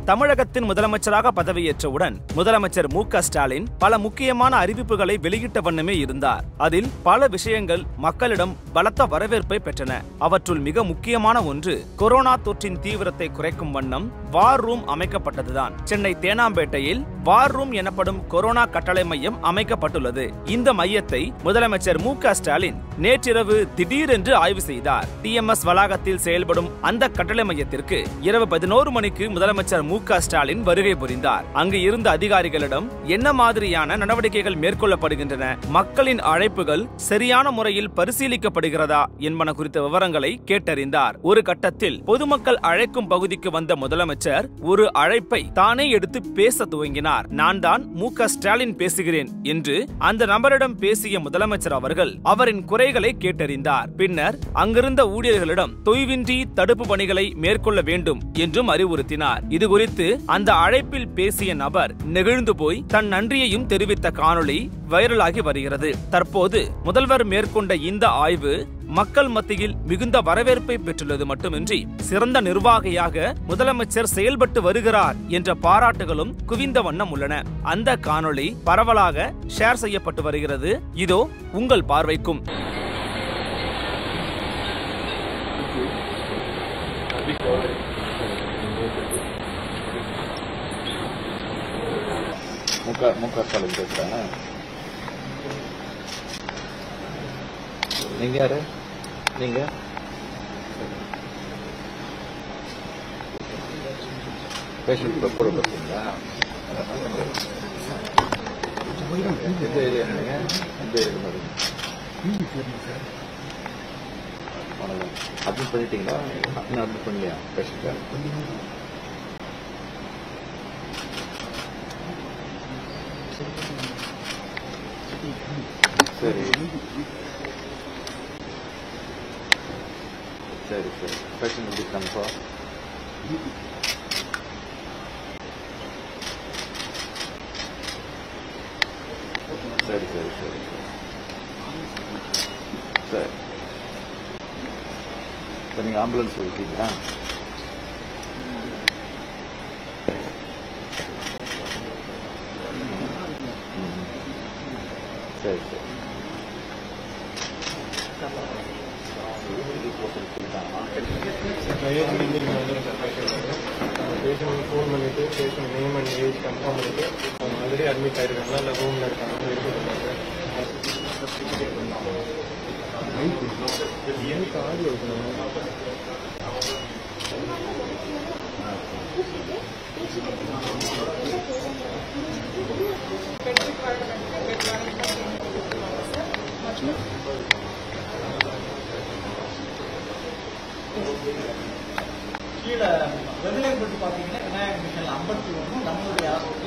தமிழகத்தின் முதலமைச்சராக பதவியேற்றவுடன் முதலமைச்சர் மு க ஸ்டாலின் பல முக்கியமான அறிவிப்புகளை வெளியிட்ட வண்ணமே இருந்தார் அதில் பல விஷயங்கள் மக்களிடம் பலத்த வரவேற்பை பெற்றன அவற்றுள் மிக முக்கியமான ஒன்று கொரோனா தொற்றின் தீவிரத்தை குறைக்கும் வண்ணம் வார் ரூம் அமைக்கப்பட்டதுதான் சென்னை தேனாம்பேட்டையில் வார் ரூம் எனப்படும் கொரோனா கட்டளை மையம் அமைக்கப்பட்டுள்ளது இந்த மையத்தை முதலமைச்சர் மு க ஸ்டாலின் நேற்றிரவு திடீரென்று ஆய்வு செய்தார் டிஎம்எஸ் வளாகத்தில் செயல்படும் அந்த கட்டளை மையத்திற்கு இரவு பதினோரு மணிக்கு முதலமைச்சர் மு க ஸ்டாலின் வருகை புரிந்தார் அங்கு இருந்த அதிகாரிகளிடம் என்ன மாதிரியான நடவடிக்கைகள் மேற்கொள்ளப்படுகின்றன மக்களின் அழைப்புகள் சரியான முறையில் பரிசீலிக்கப்படுகிறதா என்பன குறித்த விவரங்களை கேட்டறிந்தார் ஒரு கட்டத்தில் பொதுமக்கள் அழைக்கும் பகுதிக்கு வந்த முதலமைச்சர் ஒரு அழைப்பை தானே எடுத்து பேச துவங்கினார் நான் தான் மு க ஸ்டாலின் பேசுகிறேன் என்று அந்த நபரிடம் பேசிய முதலமைச்சர் அவர்கள் அவரின் குறைகளை கேட்டறிந்தார் பின்னர் அங்கிருந்த ஊழியர்களிடம் தொய்வின்றி தடுப்பு பணிகளை மேற்கொள்ள வேண்டும் என்றும் அறிவுறுத்தினார் இது குறித்து அந்த அழைப்பில் பேசிய நபர் நெகிழ்ந்து போய் தன் நன்றியையும் தெரிவித்த காணொளி வைரலாகி வருகிறது தற்போது முதல்வர் மேற்கொண்ட இந்த ஆய்வு மக்கள் மத்தியில் மிகுந்த வரவேற்பை பெற்றுள்ளது மட்டுமின்றி சிறந்த நிர்வாகியாக முதலமைச்சர் செயல்பட்டு வருகிறார் என்ற பாராட்டுகளும் குவிந்த வண்ணம் உள்ளன அந்த காணொளி பரவலாக ஷேர் செய்யப்பட்டு வருகிறது இதோ உங்கள் பார்வைக்கும் முக முக ஸ்டாலின் பேசுறேன் நீங்க யாரு நீங்க பேஷண்ட் கூட பேசுறீங்களா எந்த ஏரியா நீங்க எந்த ஏரியா பாருங்க அவ்வளவுதான் அட்மிட் பண்ணிட்டீங்களா இன்னும் அட்மிட் பண்ணலையா பேஷண்ட்டை சரி சரி சரி பேஷண்ட் எப்படி கன்ஃபா சரி சரி சரி சரி இப்போ நீங்கள் ஆம்புலன்ஸ் இருக்கீங்களா ம். சரி சரி ஏஜ் மீட்டிங் வந்துடும் சார் பேஷண்ட் பேஷண்ட் ஃபோன் பண்ணிட்டு patient name and age confirm பண்ணிட்டு அவங்க ஆல்ரெடி அட்மிட் ஆயிருக்காங்களா இல்லை ரூமில் இருக்காங்க இருக்கு எனக்கு ஆடியோ கீழே வெள்ளையன்பட்டு பார்த்தீங்கன்னா விநாயகர் மிஷன் ஐம்பத்தி ஒன்று நம்மளுடைய